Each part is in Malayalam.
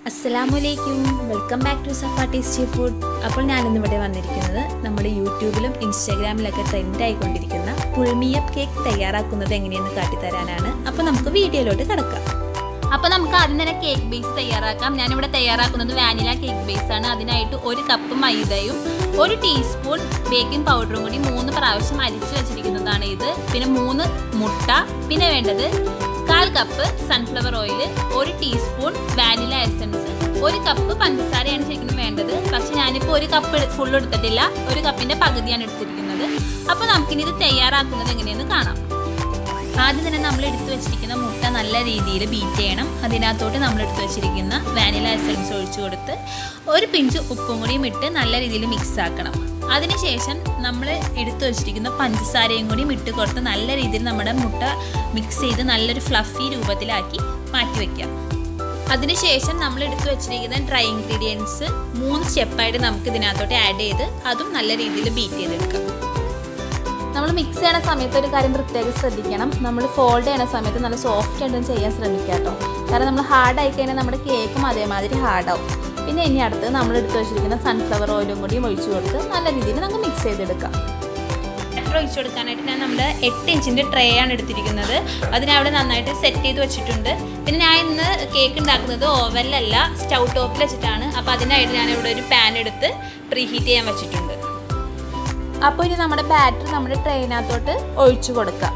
അസ്സലാമലൈക്കും welcome back to Safa tasty food അപ്പോൾ ഞാനിന്നിവിടെ വന്നിരിക്കുന്നത് നമ്മുടെ യൂട്യൂബിലും ഇൻസ്റ്റാഗ്രാമിലൊക്കെ ട്രെൻഡ് ആയിക്കൊണ്ടിരിക്കുന്ന പുൾമിയപ്പ് കേക്ക് തയ്യാറാക്കുന്നത് എങ്ങനെയെന്ന് കാട്ടിത്തരാനാണ് അപ്പോൾ നമുക്ക് വീഡിയോയിലോട്ട് കിടക്കാം അപ്പോൾ നമുക്ക് ആദ്യം തന്നെ കേക്ക് ബേസ് തയ്യാറാക്കാം ഞാനിവിടെ തയ്യാറാക്കുന്നത് വാനില കേക്ക് ബേസ് ആണ് അതിനായിട്ട് ഒരു കപ്പ് മൈദയും ഒരു ടീസ്പൂൺ ബേക്കിംഗ് പൗഡറും കൂടി മൂന്ന് പ്രാവശ്യം അരിച്ചു വെച്ചിരിക്കുന്നതാണ് ഇത് പിന്നെ മൂന്ന് മുട്ട പിന്നെ വേണ്ടത് കാൽ കപ്പ് സൺഫ്ലവർ ഓയിൽ ഒരു ടീസ്പൂൺ വാനില എസൻസ് ഒരു കപ്പ് പഞ്ചസാരയാണ് ശരിക്കും വേണ്ടത് പക്ഷെ ഞാനിപ്പോൾ ഒരു കപ്പ് ഫുൾ എടുത്തിട്ടില്ല ഒരു കപ്പിൻ്റെ പകുതിയാണ് എടുത്തിരിക്കുന്നത് അപ്പോൾ നമുക്കിനി ഇത് തയ്യാറാക്കുന്നത് എങ്ങനെയെന്ന് കാണാം ആദ്യം തന്നെ നമ്മൾ എടുത്തു വെച്ചിരിക്കുന്ന മുട്ട നല്ല രീതിയിൽ ബീറ്റ് ചെയ്യണം അതിനകത്തോട്ട് നമ്മൾ എടുത്തു വെച്ചിരിക്കുന്ന വാനില എസൻസ് ഒഴിച്ചു കൊടുത്ത് ഒരു പിഞ്ച് ഉപ്പും കൂടിയും ഇട്ട് നല്ല രീതിയിൽ മിക്സ് ആക്കണം അതിനുശേഷം നമ്മൾ എടുത്തു വെച്ചിരിക്കുന്ന പഞ്ചസാരയും കൂടി ഇട്ട് കൊടുത്ത് നല്ല രീതിയിൽ നമ്മുടെ മുട്ട മിക്സ് ചെയ്ത് നല്ലൊരു ഫ്ലഫി രൂപത്തിലാക്കി മാറ്റി വയ്ക്കാം അതിനുശേഷം നമ്മൾ എടുത്തു വെച്ചിരിക്കുന്ന ഡ്രൈ ഇൻഗ്രീഡിയൻസ് മൂന്ന് സ്റ്റെപ്പായിട്ട് നമുക്ക് ഇതിനകത്തോട്ട് ആഡ് ചെയ്ത് അതും നല്ല രീതിയിൽ ബീറ്റ് ചെയ്തെടുക്കാം നമ്മൾ മിക്സ് ചെയ്യണ സമയത്ത് ഒരു കാര്യം പ്രത്യേകം ശ്രദ്ധിക്കണം നമ്മൾ ഫോൾഡ് ചെയ്യണ സമയത്ത് നല്ല സോഫ്റ്റ് ആയിട്ടും ചെയ്യാൻ ശ്രമിക്കുക കേട്ടോ കാരണം നമ്മൾ ഹാർഡ് ആയി കഴിഞ്ഞാൽ നമ്മുടെ കേക്കും അതേമാതിരി ഹാർഡാവും പിന്നെ ഇനി അടുത്ത് നമ്മൾ എടുത്ത് വെച്ചിരിക്കുന്ന സൺഫ്ലവർ ഓയിലും കൂടിയും ഒഴിച്ചു കൊടുത്ത് നല്ല രീതിയിൽ നമുക്ക് മിക്സ് ചെയ്തെടുക്കാം ബാറ്റർ ഒഴിച്ചു കൊടുക്കാനായിട്ട് ഞാൻ നമ്മുടെ എട്ട് ഇഞ്ചിൻ്റെ ട്രേ ആണ് എടുത്തിരിക്കുന്നത് അതിനവിടെ നന്നായിട്ട് സെറ്റ് ചെയ്ത് വെച്ചിട്ടുണ്ട് പിന്നെ ഞാൻ ഇന്ന് കേക്ക് ഉണ്ടാക്കുന്നത് ഓവനിലല്ല സ്റ്റൗ ടോപ്പിൽ വെച്ചിട്ടാണ് അപ്പോൾ അതിനായിട്ട് ഞാൻ ഇവിടെ ഒരു പാൻ എടുത്ത് പ്രീഹീറ്റ് ചെയ്യാൻ വെച്ചിട്ടുണ്ട് അപ്പോൾ ഇനി നമ്മുടെ ബാറ്റർ നമ്മുടെ ട്രെയിനകത്തോട്ട് ഒഴിച്ചു കൊടുക്കാം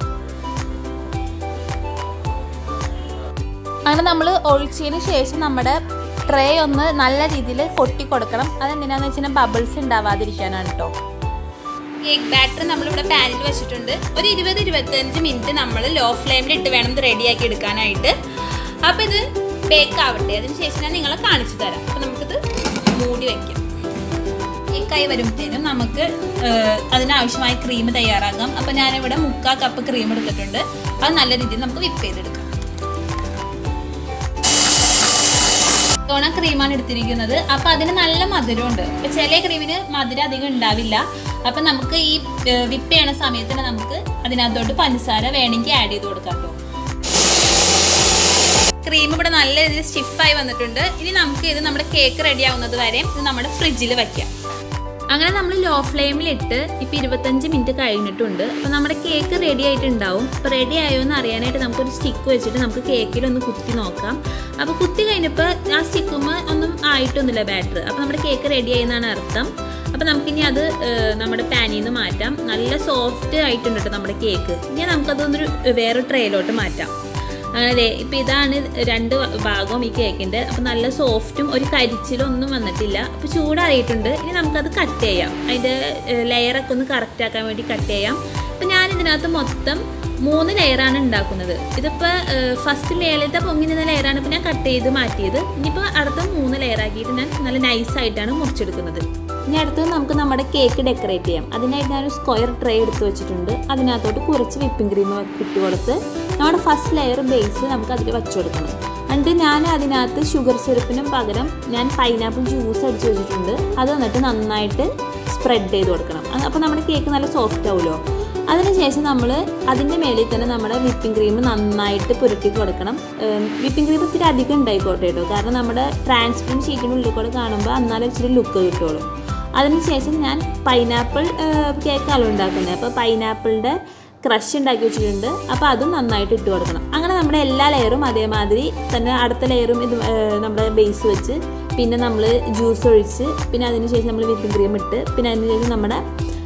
അങ്ങനെ നമ്മൾ ഒഴിച്ചതിന് ശേഷം നമ്മുടെ ട്രേ ഒന്ന് നല്ല രീതിയിൽ കൊട്ടി കൊടുക്കണം അതെന്തിനാന്ന് വെച്ചാൽ ബബിൾസ് ഉണ്ടാവാതിരിക്കാനാണ് കേട്ടോ കേക്ക് ബാറ്റർ നമ്മളിവിടെ പാനിൽ വെച്ചിട്ടുണ്ട് ഒരു ഇരുപത് ഇരുപത്തഞ്ച് മിനിറ്റ് നമ്മൾ ലോ ഫ്ലെയിമിൽ ഇട്ട് വേണം ഇത് റെഡിയാക്കി എടുക്കാനായിട്ട് അപ്പോൾ ഇത് ബേക്ക് ആവട്ടെ അതിന് ശേഷം ഞാൻ നിങ്ങളെ കാണിച്ചു തരാം അപ്പോൾ നമുക്കിത് മൂടി വയ്ക്കാം കേക്കായി വരുമ്പോഴത്തേനും നമുക്ക് അതിനാവശ്യമായ ക്രീം തയ്യാറാക്കാം അപ്പോൾ ഞാനിവിടെ മുക്കാൽ കപ്പ് ക്രീം എടുത്തിട്ടുണ്ട് അത് നല്ല രീതിയിൽ നമുക്ക് വിപ്പ് ചെയ്തെടുക്കാം ടോണ ക്രീമാണ് എടുത്തിരിക്കുന്നത് അപ്പോൾ അതിന് നല്ല മധുരമുണ്ട് അപ്പോൾ ചില ക്രീമിന് മധുരം അധികം ഉണ്ടാവില്ല അപ്പം നമുക്ക് ഈ വിപ്പ് ചെയ്യണ സമയത്ത് തന്നെ നമുക്ക് അതിനകത്തോട്ട് പഞ്ചസാര വേണമെങ്കിൽ ആഡ് ചെയ്ത് കൊടുക്കാം കേട്ടോ ക്രീം ഇവിടെ നല്ല രീതിയിൽ സ്റ്റിഫായി വന്നിട്ടുണ്ട് ഇനി നമുക്ക് ഇത് നമ്മുടെ കേക്ക് റെഡി ആവുന്നത് വരെ ഇത് നമ്മുടെ ഫ്രിഡ്ജിൽ വയ്ക്കാം അങ്ങനെ നമ്മൾ ലോ ഫ്ലെയിമിലിട്ട് ഇപ്പോൾ ഇരുപത്തഞ്ച് മിനിറ്റ് കഴിഞ്ഞിട്ടുണ്ട് അപ്പോൾ നമ്മുടെ കേക്ക് റെഡി ആയിട്ടുണ്ടാവും അപ്പോൾ റെഡി ആയോ എന്ന് അറിയാനായിട്ട് നമുക്കൊരു സ്റ്റിക്ക് വെച്ചിട്ട് നമുക്ക് കേക്കിലൊന്ന് കുത്തി നോക്കാം അപ്പോൾ കുത്തി കഴിഞ്ഞപ്പോൾ ആ സ്റ്റിക്കുമ്പോൾ ഒന്നും ആയിട്ടൊന്നുമില്ല ബാറ്റർ അപ്പോൾ നമ്മുടെ കേക്ക് റെഡി ആയി എന്നാണ് അർത്ഥം അപ്പോൾ നമുക്കിനി അത് നമ്മുടെ പാനിൽ നിന്ന് മാറ്റാം നല്ല സോഫ്റ്റ് ആയിട്ടുണ്ട് കേട്ടോ നമ്മുടെ കേക്ക് ഇനി നമുക്കതൊന്നൊരു വേറെ ട്രേയിലോട്ട് മാറ്റാം അങ്ങനെ ഇപ്പോൾ ഇതാണ് രണ്ട് ഭാഗവും ഈ കേക്കിൻ്റെ അപ്പോൾ നല്ല സോഫ്റ്റും ഒരു കരിച്ചിലൊന്നും വന്നിട്ടില്ല അപ്പോൾ ചൂടാറിയിട്ടുണ്ട് ഇനി നമുക്കത് കട്ട് ചെയ്യാം അതിൻ്റെ ലെയറൊക്കെ ഒന്ന് കറക്റ്റ് ആക്കാൻ വേണ്ടി കട്ട് ചെയ്യാം അപ്പോൾ ഞാൻ ഇതിനകത്ത് മൊത്തം മൂന്ന് ലെയറാണ് ഉണ്ടാക്കുന്നത് ഇതിപ്പോൾ ഫസ്റ്റ് ലെയറിലത്തെ പൊങ്ങി നിന്ന ലെയറാണ് ഇപ്പോൾ ഞാൻ കട്ട് ചെയ്ത് മാറ്റിയത് ഇനിയിപ്പോൾ അടുത്ത മൂന്ന് ലെയറാക്കിയിട്ട് ഞാൻ നല്ല നൈസായിട്ടാണ് മുറിച്ചെടുക്കുന്നത് ഇനി അടുത്ത് നമുക്ക് നമ്മുടെ കേക്ക് ഡെക്കറേറ്റ് ചെയ്യാം അതിനായിട്ട് ഞാനൊരു സ്ക്വയർ ട്രേ എടുത്ത് വെച്ചിട്ടുണ്ട് അതിനകത്തോട്ട് കുറച്ച് വിപ്പിംഗ് ക്രീം ഇട്ട് കൊടുത്ത് നമ്മുടെ ഫസ്റ്റ് ലെയർ ബേസ് നമുക്ക് അതിൽ വെച്ച് കൊടുക്കണം എന്നിട്ട് ഞാൻ അതിനകത്ത് ഷുഗർ സിറപ്പിനും പകരം ഞാൻ പൈനാപ്പിൾ ജ്യൂസ് അടിച്ച് വെച്ചിട്ടുണ്ട് അത് എന്നിട്ട് നന്നായിട്ട് സ്പ്രെഡ് ചെയ്ത് കൊടുക്കണം അപ്പോൾ നമ്മുടെ കേക്ക് നല്ല സോഫ്റ്റ് ആവുമല്ലോ അതിനുശേഷം നമ്മൾ അതിൻ്റെ മേളിൽ തന്നെ നമ്മുടെ വിപ്പിംഗ് ക്രീം നന്നായിട്ട് പുരട്ടി കൊടുക്കണം വിപ്പിംഗ് ക്രീം ഇത്തിരി അധികം ഉണ്ടായിക്കോട്ടെ കേട്ടോ കാരണം നമ്മുടെ ട്രാൻസ്പെറൻറ്റ് ഷീറ്റിൻ്റെ ഉള്ളിൽ കൂടെ കാണുമ്പോൾ എന്നാലും ഇച്ചിരി ലുക്ക് കിട്ടുള്ളൂ അതിനുശേഷം ഞാൻ പൈനാപ്പിൾ കേക്കാണ് ഉണ്ടാക്കുന്നത് അപ്പോൾ പൈനാപ്പിളിൻ്റെ ക്രഷ് ഉണ്ടാക്കി വെച്ചിട്ടുണ്ട് അപ്പോൾ അതും നന്നായിട്ട് ഇട്ട് കൊടുക്കണം അങ്ങനെ നമ്മുടെ എല്ലാ ലെയറും അതേമാതിരി തന്നെ അടുത്ത ലെയറും ഇത് നമ്മുടെ ബേസ് വെച്ച് പിന്നെ നമ്മൾ ജ്യൂസ് ഒഴിച്ച് പിന്നെ അതിനുശേഷം നമ്മൾ വിപ്പിംഗ് ക്രീം ഇട്ട് പിന്നെ അതിനുശേഷം നമ്മുടെ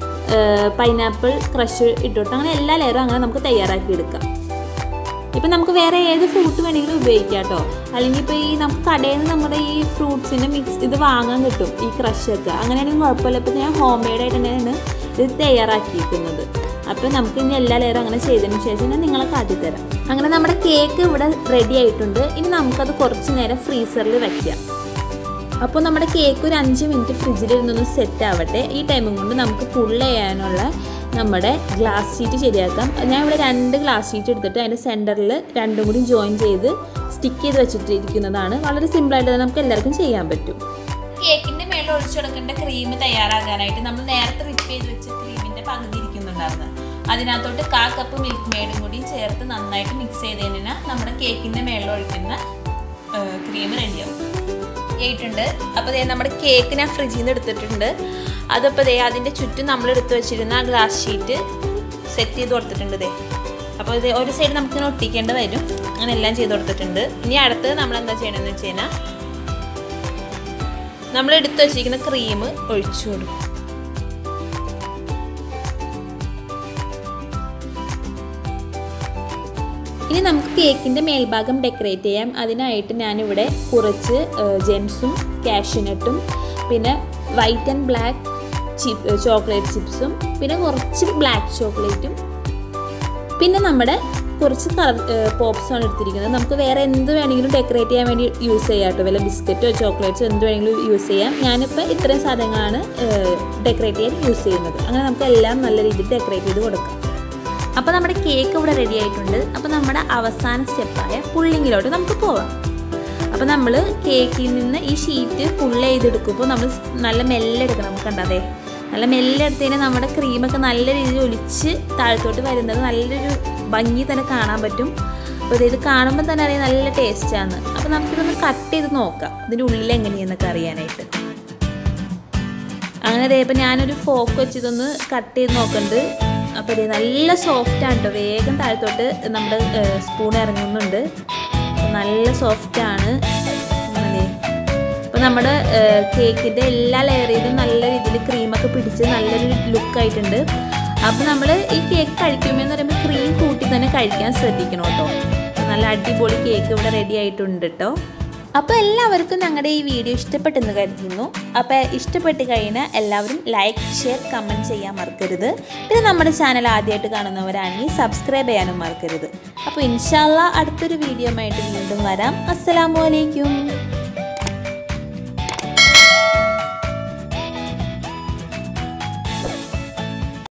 പൈനാപ്പിൾ ക്രഷ് ഇട്ടുകൊടുത്ത് അങ്ങനെ എല്ലാ ലെയറും അങ്ങനെ നമുക്ക് തയ്യാറാക്കി എടുക്കാം ഇപ്പം നമുക്ക് വേറെ ഏത് ഫ്രൂട്ട് വേണമെങ്കിലും ഉപയോഗിക്കാം കേട്ടോ അല്ലെങ്കിൽ ഇപ്പോൾ ഈ നമുക്ക് കടയിൽ നിന്ന് നമ്മുടെ ഈ ഫ്രൂട്ട്സിൻ്റെ മിക്സ് ഇത് വാങ്ങാൻ കിട്ടും ഈ ക്രഷൊക്കെ അങ്ങനെയാണെങ്കിൽ കുഴപ്പമില്ല ഇപ്പം ഞാൻ ഹോം മെയ്ഡായിട്ട് തന്നെയാണ് ഇത് തയ്യാറാക്കിയിരിക്കുന്നത് അപ്പോൾ നമുക്ക് ഇനി എല്ലാ ലെയറും അങ്ങനെ ചെയ്തതിന് ശേഷം ഞാൻ നിങ്ങളെ കാട്ടിത്തരാം അങ്ങനെ നമ്മുടെ കേക്ക് ഇവിടെ റെഡി ആയിട്ടുണ്ട് ഇനി നമുക്കത് കുറച്ച് നേരം ഫ്രീസറിൽ വയ്ക്കാം അപ്പോൾ നമ്മുടെ കേക്ക് ഒരു അഞ്ച് മിനിറ്റ് ഫ്രിഡ്ജിലിരുന്നൊന്ന് സെറ്റ് ആവട്ടെ ഈ ടൈമും കൊണ്ട് നമുക്ക് പുള്ള ചെയ്യാനുള്ള നമ്മുടെ ഗ്ലാസ് ഷീറ്റ് ശരിയാക്കാം ഞാൻ ഇവിടെ രണ്ട് ഗ്ലാസ് ഷീറ്റ് എടുത്തിട്ട് അതിൻ്റെ സെൻറ്ററിൽ രണ്ടും കൂടി ജോയിൻ ചെയ്ത് സ്റ്റിക്ക് ചെയ്ത് വെച്ചിട്ടിരിക്കുന്നതാണ് വളരെ സിമ്പിളായിട്ട് തന്നെ നമുക്ക് എല്ലാവർക്കും ചെയ്യാൻ പറ്റും കേക്കിൻ്റെ മേളിൽ ഒഴിച്ചു കൊടുക്കേണ്ട ക്രീം തയ്യാറാക്കാനായിട്ട് നമ്മൾ നേരത്തെ റിപ്പ് ചെയ്ത് വെച്ച ക്രീമിൻ്റെ പകുതി ഇരിക്കുന്നുണ്ടായിരുന്നു അതിനകത്തോട്ട് കാ കപ്പ് മിൽക്ക് മെയ്ഡും കൂടി ചേർത്ത് നന്നായിട്ട് മിക്സ് ചെയ്തതിന് നമ്മുടെ കേക്കിൻ്റെ മേളിൽ ഒഴിക്കുന്ന ക്രീം റെഡിയാവും ആയിട്ടുണ്ട് അപ്പോൾ ദേ നമ്മുടെ കേക്ക് ഞാൻ ഫ്രിഡ്ജിൽ നിന്ന് എടുത്തിട്ടുണ്ട് അതപ്പോൾ ദേ അതിൻ്റെ ചുറ്റും നമ്മൾ എടുത്ത് വെച്ചിരുന്ന ആ ഗ്ലാസ് ഷീറ്റ് സെറ്റ് ചെയ്ത് കൊടുത്തിട്ടുണ്ട് ദേ അപ്പോൾ ഇത് ഒരു സൈഡ് നമുക്ക് ഒട്ടിക്കേണ്ടി വരും അങ്ങനെ എല്ലാം ചെയ്ത് കൊടുത്തിട്ടുണ്ട് ഇനി അടുത്തത് നമ്മൾ എന്താ ചെയ്യണമെന്ന് വെച്ച് കഴിഞ്ഞാൽ നമ്മൾ എടുത്ത് വെച്ചിരിക്കുന്ന ക്രീം ഒഴിച്ചു കൊടുക്കും ഇനി നമുക്ക് കേക്കിൻ്റെ മേൽഭാഗം ഡെക്കറേറ്റ് ചെയ്യാം അതിനായിട്ട് ഞാനിവിടെ കുറച്ച് ജെംസും കാഷ്യൂനട്ടും പിന്നെ white and black chip chocolate ചിപ്സും പിന്നെ കുറച്ച് ബ്ലാക്ക് ചോക്ലേറ്റും പിന്നെ നമ്മുടെ കുറച്ച് കളർ പോപ്സാണ് എടുത്തിരിക്കുന്നത് നമുക്ക് വേറെ എന്ത് വേണമെങ്കിലും ഡെക്കറേറ്റ് ചെയ്യാൻ വേണ്ടി യൂസ് ചെയ്യാം കേട്ടോ വല്ല ബിസ്ക്കറ്റോ ചോക്ലേറ്റ്സോ എന്ത് വേണമെങ്കിലും യൂസ് ചെയ്യാം ഞാനിപ്പോൾ ഇത്രയും സാധനങ്ങളാണ് ഡെക്കറേറ്റ് ചെയ്യാൻ യൂസ് ചെയ്യുന്നത് അങ്ങനെ നമുക്ക് എല്ലാം നല്ല രീതിയിൽ ഡെക്കറേറ്റ് ചെയ്ത് കൊടുക്കാം അപ്പോൾ നമ്മുടെ കേക്ക് ഇവിടെ റെഡി ആയിട്ടുണ്ട് അപ്പോൾ നമ്മുടെ അവസാന സ്റ്റെപ്പായ പുള്ളിങ്ങിലോട്ട് നമുക്ക് പോവാം അപ്പോൾ നമ്മൾ കേക്കിൽ നിന്ന് ഈ ഷീറ്റ് പുള്ള് ചെയ്തെടുക്കുമ്പോൾ നമ്മൾ നല്ല മെല്ലെ എടുക്കണം നമുക്ക് കണ്ടതേ നല്ല മെല്ലെ എടുത്തതിന് നമ്മുടെ ക്രീമൊക്കെ നല്ല രീതിയിൽ ഒലിച്ച് താഴത്തോട്ട് വരുന്നത് നല്ലൊരു ഭംഗി തന്നെ കാണാൻ പറ്റും അപ്പോൾ ഇത് കാണുമ്പോൾ തന്നെ അറിയാം നല്ല ടേസ്റ്റാണ് അപ്പോൾ നമുക്കിതൊന്ന് കട്ട് ചെയ്ത് നോക്കാം ഇതിൻ്റെ ഉള്ളിൽ എങ്ങനെയാണെന്നൊക്കെ അറിയാനായിട്ട് അങ്ങനെ ദേ ഇപ്പം ഞാനൊരു ഫോക്ക് വെച്ച് ഇതൊന്ന് കട്ട് ചെയ്ത് നോക്കുന്നുണ്ട് അപ്പോൾ ഇത് നല്ല സോഫ്റ്റ് ആണ് കേട്ടോ വേഗം താഴത്തോട്ട് നമ്മുടെ സ്പൂൺ ഇറങ്ങുന്നുണ്ട് നല്ല സോഫ്റ്റ് ആണ് അങ്ങനെ അപ്പോൾ നമ്മുടെ കേക്കിൻ്റെ എല്ലാ ലെയറിലും നല്ല രീതിയിൽ ക്രീമൊക്കെ പിടിച്ച് നല്ലൊരു ലുക്ക് ആയിട്ടുണ്ട് അപ്പോൾ നമ്മൾ ഈ കേക്ക് കഴിക്കുമ്പോൾ എന്ന് പറയുമ്പോൾ ക്രീം കൂട്ടി തന്നെ കഴിക്കാൻ ശ്രദ്ധിക്കണം കേട്ടോ നല്ല അടിപൊളി കേക്ക് ഇവിടെ റെഡി ആയിട്ടുണ്ട് കേട്ടോ അപ്പോൾ എല്ലാവർക്കും ഞങ്ങളുടെ ഈ വീഡിയോ ഇഷ്ടപ്പെട്ടെന്ന് കരുതുന്നു അപ്പോൾ ഇഷ്ടപ്പെട്ട് കഴിഞ്ഞാൽ എല്ലാവരും ലൈക്ക് ഷെയർ കമൻറ്റ് ചെയ്യാൻ മറക്കരുത് പിന്നെ നമ്മുടെ ചാനൽ ആദ്യമായിട്ട് കാണുന്നവരാണെങ്കിൽ സബ്സ്ക്രൈബ് ചെയ്യാനും മറക്കരുത് അപ്പോൾ ഇൻഷാല്ല അടുത്തൊരു വീഡിയോ ആയിട്ട് വീണ്ടും വരാം അസ്സലാമു അലൈക്കും